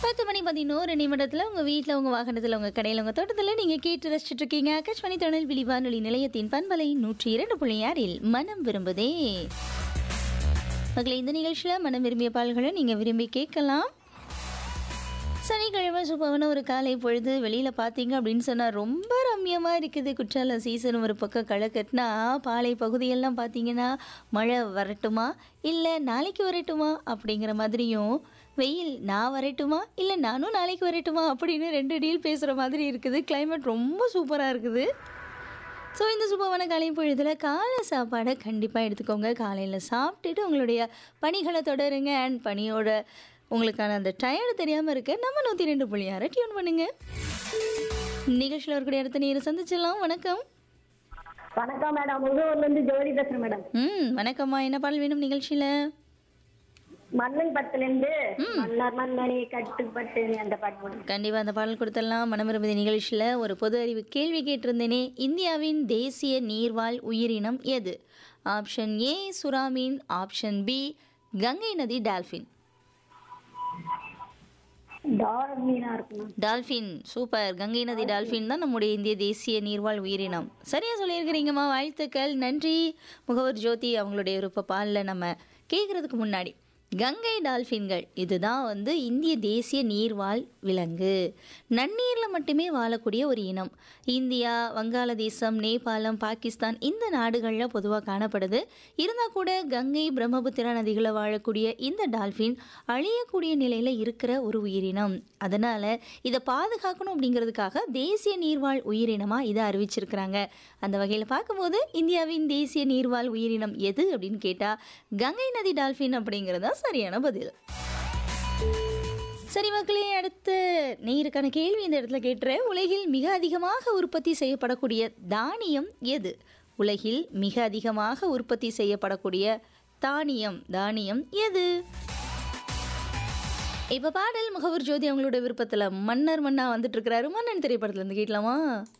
பத்து மணி பதினோரு நிமிடத்தில் உங்கள் வீட்டில் உங்கள் வாகனத்தில் உங்கள் கடையில் உங்கள் தோட்டத்தில் நீங்கள் கேட்டு ரசிச்சுட்டு இருக்கீங்க ஆகாஷ்வாணி தொழில் வானொலி நிலையத்தின் பண்பலை நூற்றி இரண்டு புள்ளி ஆறில் மனம் விரும்புதே மகளே இந்த நிகழ்ச்சியில் மனம் விரும்பிய பால்களை நீங்கள் விரும்பி கேட்கலாம் சனிக்கிழமை சூப்பரான ஒரு காலை பொழுது வெளியில் பார்த்தீங்க அப்படின்னு சொன்னால் ரொம்ப ரம்யமாக இருக்குது குற்றால சீசன் ஒரு பக்கம் களை கட்டினா பாலை பகுதியெல்லாம் பார்த்தீங்கன்னா மழை வரட்டுமா இல்லை நாளைக்கு வரட்டுமா அப்படிங்கிற மாதிரியும் வெயில் நான் வரட்டுமா இல்லை நானும் நாளைக்கு வரட்டுமா அப்படின்னு ரெண்டு டீல் பேசுகிற மாதிரி இருக்குது கிளைமேட் ரொம்ப சூப்பராக இருக்குது ஸோ இந்த சுபமான காலை பொழுதில் காலை சாப்பாடை கண்டிப்பாக எடுத்துக்கோங்க காலையில் சாப்பிட்டுட்டு உங்களுடைய பணிகளை தொடருங்க அண்ட் பணியோட உங்களுக்கான அந்த டயர்டு தெரியாமல் இருக்க நம்ம நூற்றி ரெண்டு புள்ளி ஆறு டியூன் பண்ணுங்க நிகழ்ச்சியில் இருக்கக்கூடிய இடத்த நீரை சந்திச்சிடலாம் வணக்கம் வணக்கம் மேடம் முகூர்ல இருந்து ஜோதி பேசுறேன் மேடம் ம் வணக்கம்மா என்ன பாடல் வேணும் நிகழ்ச்சியில் மன்னன் படத்துல இருந்து மன்னர் மன்னனே கட்டுப்பட்டு அந்த பாட்டு போடுங்க. கண்டிப்பாக அந்த பாடல் கொடுத்துடலாம் மனமிரும்பதி நிகழ்ச்சியில் ஒரு பொது அறிவு கேள்வி கேட்டிருந்தேனே இந்தியாவின் தேசிய நீர்வாழ் உயிரினம் எது ஆப்ஷன் ஏ சுறாமீன் ஆப்ஷன் பி கங்கை நதி டால்ஃபின் டாலர் மீனா இருக்கும் டால்ஃபின் சூப்பர் கங்கை நதி டால்ஃபின் தான் நம்முடைய இந்திய தேசிய நீர்வாழ் உயிரினம் சரியா சொல்லியிருக்கிறீங்கம்மா வாழ்த்துக்கள் நன்றி முகவர் ஜோதி அவங்களுடைய விருப்ப பாலில் நம்ம கேட்குறதுக்கு முன்னாடி கங்கை டால்ஃபின்கள் இதுதான் வந்து இந்திய தேசிய நீர்வாழ் விலங்கு நன்னீரில் மட்டுமே வாழக்கூடிய ஒரு இனம் இந்தியா வங்காளதேசம் நேபாளம் பாகிஸ்தான் இந்த நாடுகளில் பொதுவாக காணப்படுது இருந்தால் கூட கங்கை பிரம்மபுத்திரா நதிகளில் வாழக்கூடிய இந்த டால்ஃபின் அழியக்கூடிய நிலையில் இருக்கிற ஒரு உயிரினம் அதனால் இதை பாதுகாக்கணும் அப்படிங்கிறதுக்காக தேசிய நீர்வாழ் உயிரினமாக இதை அறிவிச்சிருக்கிறாங்க அந்த வகையில் பார்க்கும்போது இந்தியாவின் தேசிய நீர்வாழ் உயிரினம் எது அப்படின்னு கேட்டால் கங்கை நதி டால்ஃபின் அப்படிங்கிறது தான் சரியான பதில் சரி மக்களே அடுத்து நீருக்கான கேள்வி இந்த இடத்துல கேட்டுறேன் உலகில் மிக அதிகமாக உற்பத்தி செய்யப்படக்கூடிய தானியம் எது உலகில் மிக அதிகமாக உற்பத்தி செய்யப்படக்கூடிய தானியம் தானியம் எது இப்போ பாடல் முகவர் ஜோதி அவங்களோட விருப்பத்தில் மன்னர் மன்னா வந்துட்டு இருக்கிறாரு மன்னன் திரைப்படத்துல இருந்து கேட்கலாமா